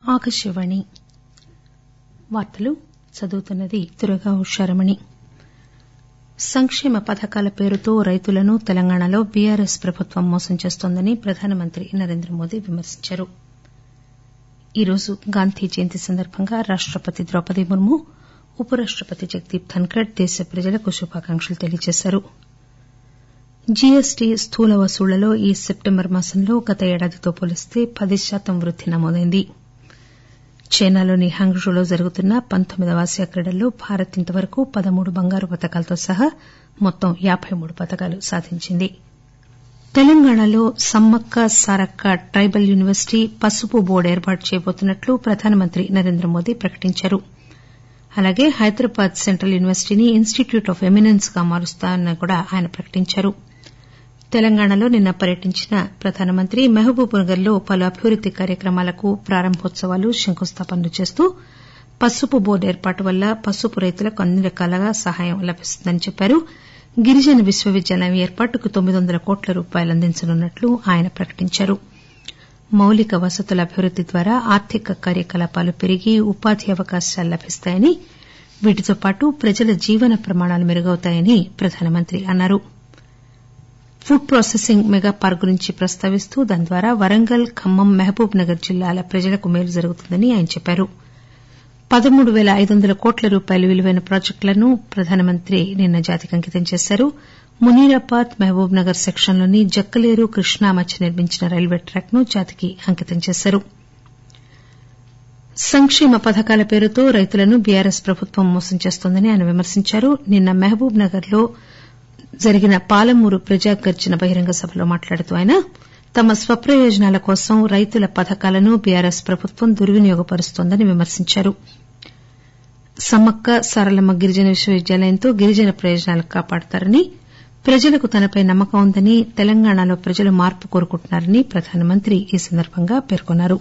ఆకాశవాణి వార్తలు చదువుతున్నది దుర్గా ఉషారమణి సంక్షేమ పథకాల పేరుతో రైతులను తెలంగాణలో బీఆర్ఎస్ ప్రభుత్వం మోసం చేస్తోందని ప్రధానమంత్రి నరేంద్రమోదీ విమర్శించారు ఈరోజు గాంధీ జయంతి సందర్బంగా రాష్టపతి ద్రౌపది ముర్ము ఉపరాష్టపతి జగదీప్ ధన్కర్ దేశ ప్రజలకు శుభాకాంక్షలు తెలియజేశారు జీఎస్టీ స్థూల వసూళ్లలో ఈ సెప్టెంబర్ మాసంలో గత ఏడాదితో పోలిస్తే పది శాతం వృద్ది నమోదైంది చైనాలోని హంగ్జూలో జరుగుతున్న పంతొమ్మిదవ ఆసియా క్రీడల్లో భారత్ ఇంతవరకు పదమూడు బంగారు పతకాలతో సహా మొత్తం యాబై మూడు పతకాలు సాధించింది తెలంగాణలో సమ్మక్క సారక్క ట్రైబల్ యూనివర్సిటీ పసుపు బోర్డు ఏర్పాటు చేయబోతున్నట్లు ప్రధానమంత్రి నరేంద్రమోదీ ప్రకటించారు అలాగే హైదరాబాద్ సెంట్రల్ యూనివర్సిటీని ఇనిస్టిట్యూట్ ఆఫ్ ఎమినెన్స్ గా మారుస్తామని కూడా ఆయన ప్రకటించారు తెలంగాణలో నిన్న పర్యటించిన ప్రధానమంత్రి మహబూబ్ నగర్ లో పలు అభివృద్ది కార్యక్రమాలకు ప్రారంభోత్సవాలు శంకుస్థాపనలు చేస్తూ పసుపు బోర్డు ఏర్పాటు వల్ల పసుపు రైతులకు అన్ని రకాలుగా సహాయం లభిస్తుందని చెప్పారు గిరిజన విశ్వవిద్యాలయం ఏర్పాటుకు తొమ్మిది వందల కోట్ల రూపాయలు అందించనున్నట్లు ఆయన ప్రకటించారు మౌలిక వసతుల అభివృద్ది ద్వారా ఆర్థిక కార్యకలాపాలు పెరిగి ఉపాధి అవకాశాలు లభిస్తాయని వీటితో పాటు ప్రజల జీవన ప్రమాణాలు మెరుగవుతాయని ప్రధానమంత్రి అన్నారు ఫుడ్ ప్రాసెసింగ్ మెగా పార్క్ గురించి ప్రస్తావిస్తూ దాని ద్వారా వరంగల్ ఖమ్మం మహబూబ్ నగర్ జిల్లాల ప్రజలకు మేలు జరుగుతుందని ఆయన చెప్పారు పదమూడు పేల ఐదు వందల కోట్ల రూపాయల విలువైన ప్రాజెక్టులను ప్రధానమంత్రి నిన్న జాతికి అంకితం చేశారు మునీరాబాద్ మహబూబ్ నగర్ సెక్షన్లోని జక్కలేరు కృష్ణా మధ్య నిర్మించిన రైల్వే ట్రాక్ ను జాతికి అంకితం చేశారు సంక్షేమ పథకాల పేరుతో రైతులను బీఆర్ఎస్ ప్రభుత్వం మోసం చేస్తోందని ఆయన విమర్శించారు నిన్న మహబూబ్ నగర్ లో జరిగిన పాలమూరు ప్రజా గర్జన బహిరంగ సభలో మాట్లాడుతూ ఆయన తమ స్వప్రయోజనాల కోసం రైతుల పథకాలను బీఆర్ఎస్ ప్రభుత్వం దుర్వినియోగపరుస్తోందని విమర్శించారు సమ్మక్క సారలమ్మ గిరిజన విశ్వవిద్యాలయంతో గిరిజన ప్రయోజనాలు కాపాడతారని ప్రజలకు తనపై నమ్మకం ఉందని తెలంగాణలో ప్రజలు మార్పు కోరుకుంటున్నారని ప్రధానమంత్రి ఈ సందర్బంగా పేర్కొన్నారు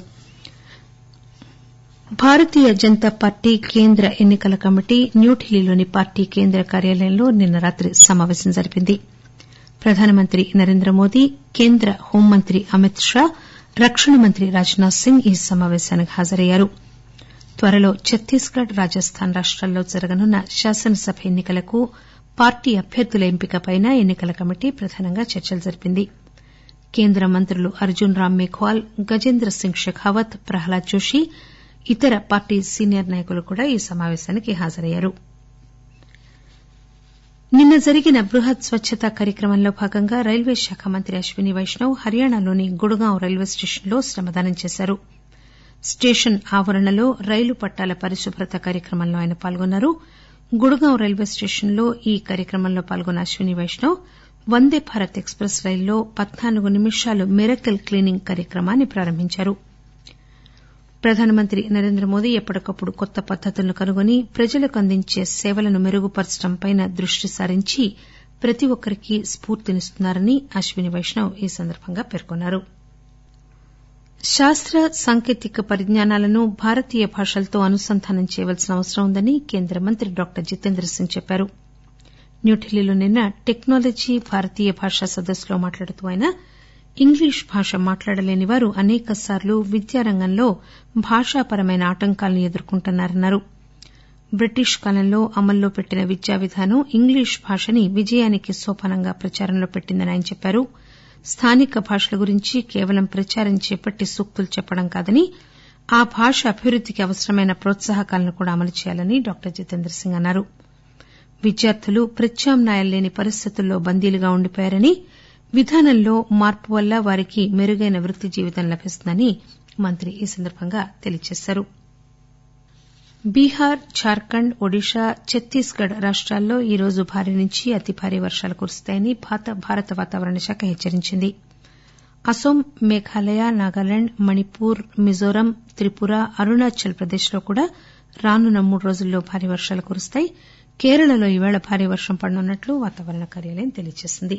భారతీయ జనతా పార్టీ కేంద్ర ఎన్ని కల కమిటీ న్యూఢిల్లీలోని పార్టీ కేంద్ర కార్యాలయంలో నిన్న రాత్రి సమాపేశం జరిపింది ప్రధానమంత్రి నరేంద్రమోదీ కేంద్ర హోంమంత్రి అమిత్ షా రక్షణ మంత్రి రాజ్ నాథ్ సింగ్ ఈ సమాపేశానికి హాజరయ్యారు త్వరలో ఛత్తీస్ గఢ్ రాజస్థాన్ రాష్టాల్లో జరగనున్న శాసనసభ ఎన్ని కలకు పార్టీ అభ్యర్థుల ఎంపికపై ఎన్ని కల కమిటీ ప్రధానంగా చర్చలు జరిపింది కేంద్ర మంత్రులు అర్జున్ రామ్ మేఘ్వాల్ గజేంద్ర సింగ్ షెకావత్ ప్రహ్లాద్ జోషి ఇతర పార్టీ సీనియర్ నాయకులు కూడా ఈ సమాపేశానికి హాజరయ్యారు నిన్న జరిగిన బృహత్ స్వచ్చతా కార్యక్రమంలో భాగంగా రైల్వే శాఖ మంత్రి అశ్విని వైష్ణవ్ హర్యానాలోని గుడ్గాం రైల్వే స్టేషన్లో శ్రమదానం చేశారు స్టేషన్ ఆవరణలో రైలు పట్టాల పరిశుభ్రత కార్యక్రమంలో ఆయన పాల్గొన్నారు గుడ్గాం రైల్వే స్టేషన్లో ఈ కార్యక్రమంలో పాల్గొన్న అశ్విని వైష్ణవ్ వందే భారత్ ఎక్స్ ప్రెస్ రైలులో పద్నాలుగు నిమిషాలు మిరకిల్ క్లీనింగ్ కార్యక్రమాన్ని ప్రారంభించారు ప్రధానమంత్రి నరేంద్రమోదీ ఎప్పటికప్పుడు కొత్త పద్దతులను కనుగొని ప్రజలకు అందించే సేవలను మెరుగుపరచడంపై దృష్టి సారించి ప్రతి ఒక్కరికీ స్పూర్తినిస్తున్నారని అశ్విని వైష్ణవ్ ఈ సందర్బంగా పేర్కొన్నారు శాస్త సాంకేతిక పరిజ్ఞానాలను భారతీయ భాషలతో అనుసంధానం చేయవలసిన అవసరం ఉందని కేంద్ర మంత్రి డాక్టర్ జితేంద్ర సింగ్ చెప్పారు న్యూఢిల్లీలో నిన్న టెక్నాలజీ భారతీయ భాషా సదస్సులో మాట్లాడుతూ ఆయన ఇంగ్లీష్ భాష మాట్లాడలేని వారు అనేకసార్లు విద్యారంగంలో భాషాపరమైన ఆటంకాలను ఎదుర్కొంటున్నారన్నారు బ్రిటిష్ కాలంలో అమల్లో పెట్టిన విద్యా విధానం ఇంగ్లీష్ భాషని విజయానికి నోపానంగా ప్రచారంలో పెట్టిందని ఆయన చెప్పారు స్థానిక భాషల గురించి కేవలం ప్రచారం చేపట్టి సూక్తులు చెప్పడం కాదని ఆ భాష అభివృద్దికి అవసరమైన ప్రోత్సాహకాలను కూడా అమలు చేయాలని డాక్టర్ జితేంద్ర సింగ్ అన్నారు విద్యార్థులు ప్రత్యామ్నాయాలు లేని పరిస్థితుల్లో బందీలుగా ఉండిపోయారని విధానంలో మార్పు వల్ల వారికి మెరుగైన వృత్తి జీవితం లభిస్తుందని మంత్రి ఈ సందర్బంగా తెలియజేశారు బీహార్ జార్ఖండ్ ఒడిశా ఛత్తీస్ గఢ్ రాష్టాల్లో ఈరోజు భారీ నుంచి అతి భారీ వర్షాలు కురుస్తాయని భారత వాతావరణ శాఖ హెచ్చరించింది అస్సోం మేఘాలయ నాగాలాండ్ మణిపూర్ మిజోరాం త్రిపుర అరుణాచల్ ప్రదేశ్ లో కూడా రానున్న మూడు రోజుల్లో భారీ వర్షాలు కురుస్తాయి కేరళలో ఈవేళ భారీ వర్షం పడనున్నట్లు వాతావరణ కార్యాలయం తెలియజేసింది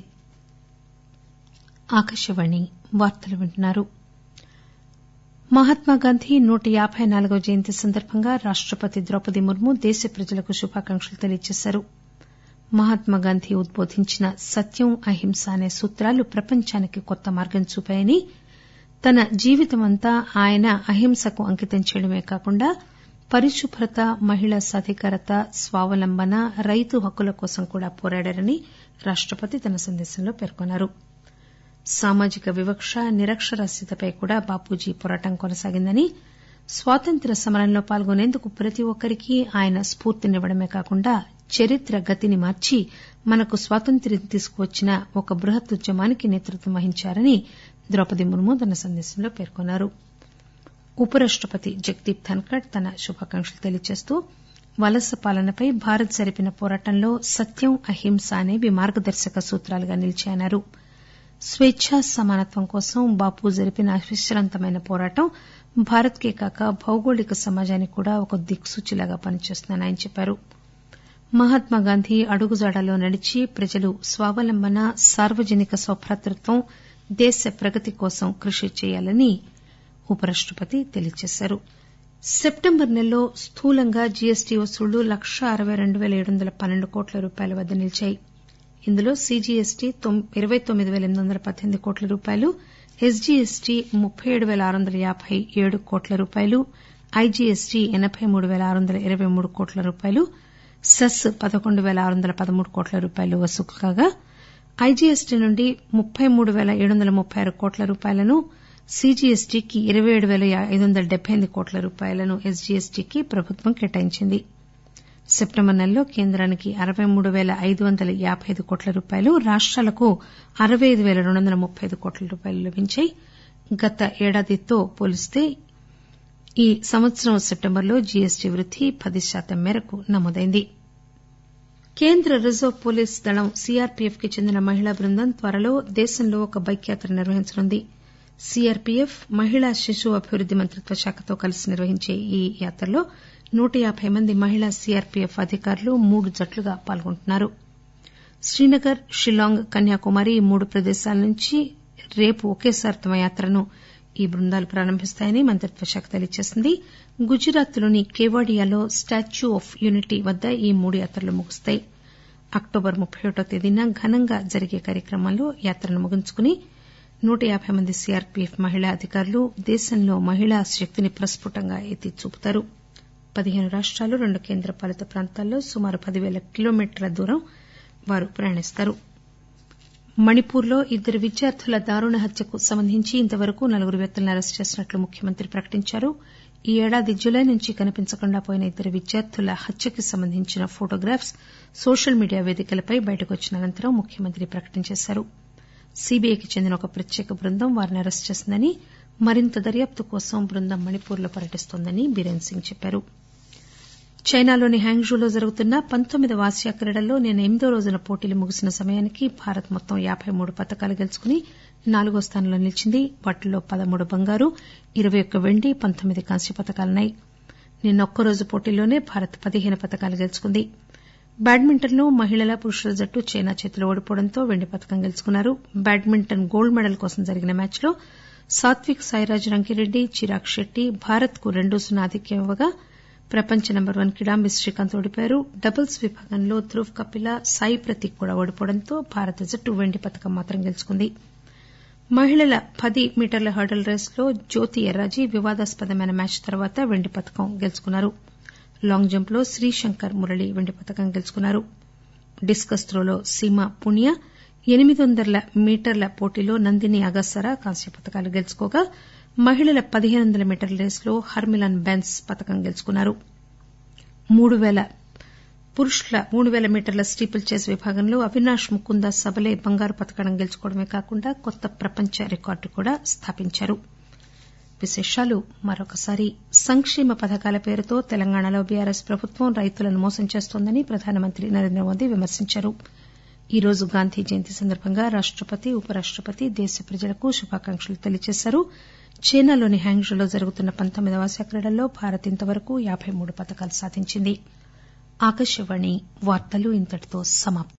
మహాత్మాగాంధీ నూట యాబై నాలుగవ జయంతి సందర్బంగా రాష్టపతి ద్రౌపది ముర్ము దేశ ప్రజలకు శుభాకాంక్షలు తెలియజేశారు మహాత్మాగాంధీ ఉద్బోధించిన సత్యం అహింస అనే సూత్రాలు ప్రపంచానికి కొత్త మార్గం చూపాయని తన జీవితమంతా ఆయన అహింసకు అంకితం చేయడమే కాకుండా పరిశుభ్రత మహిళా సాధికారత స్వావలంబన రైతు హక్కుల కోసం కూడా పోరాడారని రాష్టపతి తన సందేశంలో పేర్కొన్నారు సామాజిక వివక్ష నిరక్షరాస్యతపై కూడా బాపూజీ పోరాటం కొనసాగిందని స్వాతంత్ర్య సమరంలో పాల్గొనేందుకు ప్రతి ఒక్కరికీ ఆయన స్పూర్తినివ్వడమే కాకుండా చరిత్ర గతిని మార్చి మనకు స్వాతంత్ర్యం తీసుకువచ్చిన ఒక బృహత్ ఉద్యమానికి నేతృత్వం వహించారని ద్రౌపది ముర్ము తన సందేశంలో పేర్కొన్నారు ఉపరాష్టపతి జగదీప్ ధన్కర్ తన శుభాకాంక్షలు తెలియజేస్తూ వలస పాలనపై భారత్ జరిపిన పోరాటంలో సత్యం అహింస అనేవి మార్గదర్శక సూత్రాలుగా నిలిచాయన్నారు స్వేచ్ఛ సమానత్వం కోసం బాపు జరిపిన అవిశ్రాంతమైన పోరాటం భారత్ కే కాక భౌగోళిక సమాజానికి కూడా ఒక దిక్సూచిలాగా పనిచేస్తుందని ఆయన చెప్పారు మహాత్మాగాంధీ అడుగుజాడల్లో నడిచి ప్రజలు స్వావలంబన సార్వజనిక సౌభ్రాతృత్వం దేశ ప్రగతి కోసం కృషి చేయాలని ఉపరాష్టపతి తెలియజేశారు సెప్టెంబర్ నెలలో స్థూలంగా జీఎస్టీ వసూళ్లు లక్షా అరవై రెండు పేల ఏడు వందల పన్నెండు కోట్ల రూపాయల వద్ద నిలిచాయి ఇందులో సీజీఎస్టీ ఇరవై తొమ్మిది పేల ఎనిమిది వందల పద్దెనిమిది కోట్ల రూపాయలు ఎస్జీఎస్టీ ముప్పై ఏడు పేల ఆరు వందల యాబై ఏడు కోట్ల రూపాయలు ఐజీఎస్టీ ఎనబై మూడు పేల ఆరు వందల ఇరవై మూడు కోట్ల రూపాయలు సెస్ పదకొండు పేల ఆరు వందల పదమూడు కోట్ల రూపాయలు వసూలు కాగా ఐజీఎస్టీ నుండి ముప్పై మూడు పేల ఏడు వందల ముప్పై ఆరు కోట్ల రూపాయలను సీజీఎస్టీకి ఇరవై ఏడు పేల ఐదు వందల డెబ్బై ఎనిమిది కోట్ల రూపాయలను ఎస్జీఎస్టీకి ప్రభుత్వం కేటాయించింది సెప్టెంబర్ నెలలో కేంద్రానికి అరవై మూడు పేల ఐదు వందల యాబై ఐదు కోట్ల రూపాయలు రాష్టాలకు అరవై ఐదు పేల రెండు వందల ముప్పై ఐదు కోట్ల రూపాయలు లభించాయి గత ఏడాదితో పోలిస్తే ఈ సంవత్సరం సెప్టెంబర్లో జీఎస్టీ వృద్ది పది శాతం మేరకు నమోదైంది కేంద్ర రిజర్వ్ పోలీస్ దళం సీఆర్పీఎఫ్ కి చెందిన మహిళా బృందం త్వరలో దేశంలో ఒక బైక్ యాత్ర నిర్వహించనుంది సీఆర్పీఎఫ్ మహిళా శిశు అభివృద్ది మంత్రిత్వ శాఖతో కలిసి నిర్వహించే ఈ యాత్రలో నూట యాబై మంది మహిళా సీఆర్పీఎఫ్ అధికారులు మూడు జట్లుగా పాల్గొంటున్నారు శ్రీనగర్ షిల్లాంగ్ కన్యాకుమారి ఈ మూడు ప్రదేశాల నుంచి రేపు ఒకేసారి తమ యాత్రను ఈ బృందాలు ప్రారంభిస్తాయని మంత్రిత్వ శాఖ తెలియజేసింది గుజరాత్ లోని కేవాడియాలో స్టాచ్యూ ఆఫ్ యూనిటీ వద్ద ఈ మూడు యాత్రలు ముగుస్తాయి అక్టోబర్ ముప్పై ఒకటో తేదీన ఘనంగా జరిగే కార్యక్రమంలో యాత్రను ముగించుకుని నూట యాబై మంది సీఆర్పీఎఫ్ మహిళా అధికారులు దేశంలో మహిళా శక్తిని ప్రస్పుటంగా ఎత్తి చూపుతారు పదిహేను రాష్టాలు రెండు కేంద్ర పాలిత ప్రాంతాల్లో సుమారు పదివేల కిలోమీటర్ల దూరం వారు ప్రయాణిస్తారు మణిపూర్ లో ఇద్దరు విద్యార్థుల దారుణ హత్యకు సంబంధించి ఇంతవరకు నలుగురు వ్యక్తులను అరెస్టు చేసినట్లు ముఖ్యమంత్రి ప్రకటించారు ఈ ఏడాది జులై నుంచి కనిపించకుండా పోయిన ఇద్దరు విద్యార్థుల హత్యకు సంబంధించిన ఫొటోగ్రాఫ్స్ సోషల్ మీడియా వేదికలపై బయటకొచ్చిన అనంతరం ముఖ్యమంత్రి ప్రకటించేశారు సీబీఐకి చెందిన ఒక ప్రత్యేక బృందం వారిని అరెస్టు చేసిందని మరింత దర్యాప్తు కోసం బృందం మణిపూర్ లో పర్యటిస్తోందని బీరేన్ సింగ్ చెప్పారు చైనాలోని హ్యాంగ్జూలో జరుగుతున్న పంతొమ్మిదవ ఆసియా క్రీడల్లో నిన్న ఎనిమిదో రోజున పోటీలు ముగిసిన సమయానికి భారత్ మొత్తం యాబై మూడు పతకాలు గెలుచుకుని నాలుగో స్థానంలో నిలిచింది వాటిల్లో పదమూడు బంగారు ఇరవై ఒక్క వెండి పంతొమ్మిది కాంస్య పతకాలున్నాయి నిన్న ఒక్కరోజు పోటీల్లోనే భారత్ పదిహేను పతకాలు గెలుచుకుంది బ్యాడ్మింటన్ లో మహిళల పురుషుల జట్టు చైనా చేతిలో ఓడిపోవడంతో వెండి పతకం గెలుచుకున్నారు బ్యాడ్మింటన్ గోల్డ్ మెడల్ కోసం జరిగిన మ్యాచ్ లో సాత్విక్ సాయిరాజ్ రంకిరెడ్డి చిరాగ్ షెట్టి భారత్ కు రెండు సున్నా ఆధిక్యం ఇవ్వగా ప్రపంచ నెంబర్ వన్ కిడాంబి శ్రీకాంత్ ఓడిపోయారు డబుల్స్ విభాగంలో ధ్రువ్ కపిల సాయి ప్రతీక్ కూడా ఓడిపోవడంతో భారత జట్టు వెండి పతకం మాత్రం గెలుచుకుంది మహిళల పది మీటర్ల హర్డిల్ రేసులో జ్యోతి ఎర్రాజీ వివాదాస్పదమైన మ్యాచ్ తర్వాత వెండి పతకం గెలుచుకున్నారు లాంగ్ జంప్ లో శ్రీశంకర్ మురళి వెండి పతకం గెలుచుకున్నారు డిస్కస్ త్రోలో సీమా పునియా ఎనిమిది వందల మీటర్ల పోటీలో నందిని అగస్సరా కాంస్య పతకాలు గెలుచుకోగా మహిళల పదిహేను వందల మీటర్ల రేసులో హర్మిలన్ బెన్స్ పతకం గెలుచుకున్నారు మూడు పేల పురుషుల మూడు పేల మీటర్ల స్టీపుల్ చేస్ విభాగంలో అవినాష్ ముకుంద సబలే బంగారు పతకం గెలుచుకోవడమే కాకుండా కొత్త ప్రపంచ రికార్డు కూడా స్థాపించారు విశేషాలు మరొకసారి సంక్షేమ పథకాల పేరుతో తెలంగాణలో బీఆర్ఎస్ ప్రభుత్వం రైతులను మోసం చేస్తోందని ప్రధానమంత్రి నరేంద్ర మోదీ విమర్శించారు ఈ రోజు గాంధీ జయంతి సందర్భంగా రాష్టపతి ఉపరాష్టపతి దేశ ప్రజలకు శుభాకాంక్షలు తెలియజేశారు చైనాలోని హ్యాంగ్జూలో జరుగుతున్న పంతొమ్మిదవ ఆసియా క్రీడల్లో భారత్ ఇంతవరకు యాబై మూడు పతకాలు సాధించింది ఆకాశవాణి వార్తలు ఇంతటితో సమాప్తం